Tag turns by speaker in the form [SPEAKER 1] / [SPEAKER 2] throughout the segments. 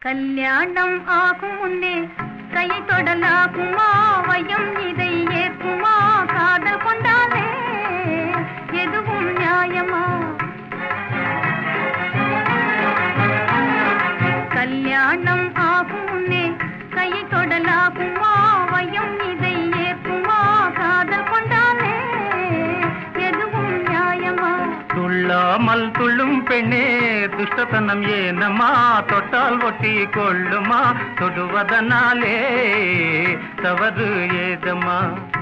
[SPEAKER 1] கல்யாணம் ஆகும் முன்னே கையை தொடலாகுமா வயம் இதை ஏற்குமா காதல் கொண்டாலே எதுவும் நியாயமா கல்யாணம் ஆகும் முன்னே கையை தொடலாகுமா வயம் இதை ஏற்குமா காதல் கொண்டாலே எதுவும் நியாயமா
[SPEAKER 2] துள்ளாமல் துள்ளும் பெண்ணே துஷ்டத்தனம் ஏனம்மா தொட்டால் ஒட்டி கொள்ளுமா தொடுவதனாலே தவறு ஏதம்மா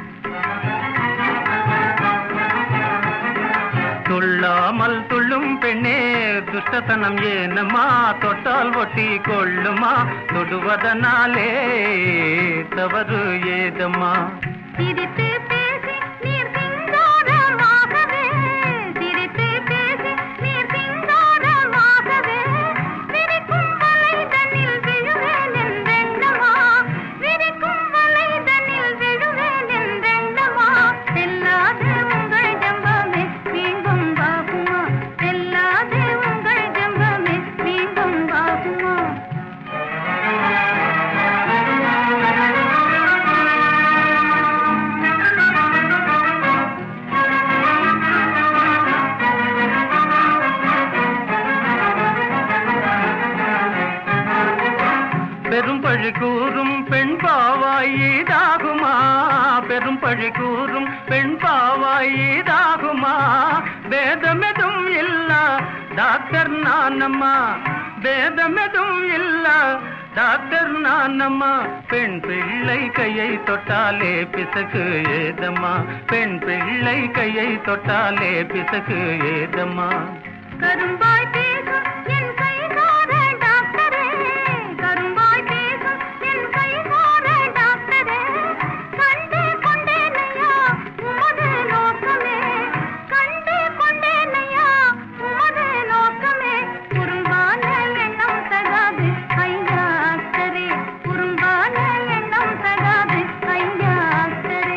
[SPEAKER 2] துள்ளாமல் துள்ளும் பெண்ணே துஷ்டத்தனம் ஏனம்மா தொட்டால் ஒட்டி கொள்ளுமா தொடுவதனாலே தவறு ஏதம்மா
[SPEAKER 1] சிரித்து பேசி நீர் சிங்காரமாகவே சிரித்து பேசி நீர் சிங்காரமாகவே விரிக்கும் வலைதனில் விழுவேன் என்றெண்ணமா விரிக்கும் வலைதனில் விழுவேன் என்றெண்ணமா செல்லாத உங்கள் ஜம்பமே மீண்டும் வாகுமா செல்லாத உங்கள் ஜம்பமே மீண்டும் வாகுமா
[SPEAKER 2] பெரும் பழி கூறும் பெண் பாவாயிதாகுமா பெரும் பழி கூறும் பெண் பாவாயிதாகுமா வேதமெதும் இல்ல டாக்டர் நானம்மா வேதமெதும் இல்ல டாக்டர் நானம்மா பெண் பிள்ளை கையை தொட்டாலே பிசகு ஏதம்மா பெண் பிள்ளை கையை தொட்டாலே பிசகு ஏதம்மா
[SPEAKER 1] கரும்பாய் பேசும் என் கைகார டாக்டரே கரும்பாய் பேசும் என் கைகார டாக்டரே கண்டு கொண்டேனையா உமது நோக்கமே கண்டு கொண்டேனையா உமது நோக்கமே குறும்பான எண்ணம் தகாது ஐயா அக்கரே குறும்பான எண்ணம் தகாது ஐயா அக்கரே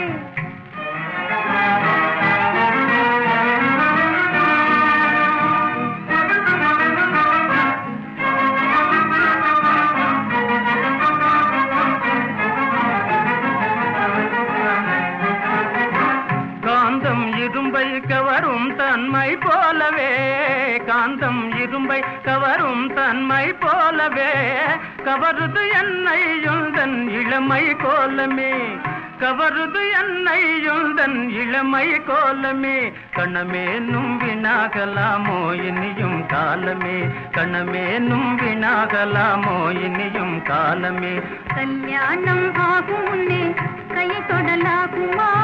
[SPEAKER 2] காந்தம் இரும்பை கவரும் தன்மை போலவே காந்தம் இரும்பை கவரும் தன்மை போலவே கவருது என்னை யுந்தன் இளமை கோலமே கவருது என்னை யுந்தன் இளமை கோலமே கணமேனும் வினாகலாமோ இனியும் காலமே கணமேனும் வினாகலாமோ இனியும் காலமே
[SPEAKER 1] கல்யாணம் ஆகும் முன்னே கையை தொடலாகுமா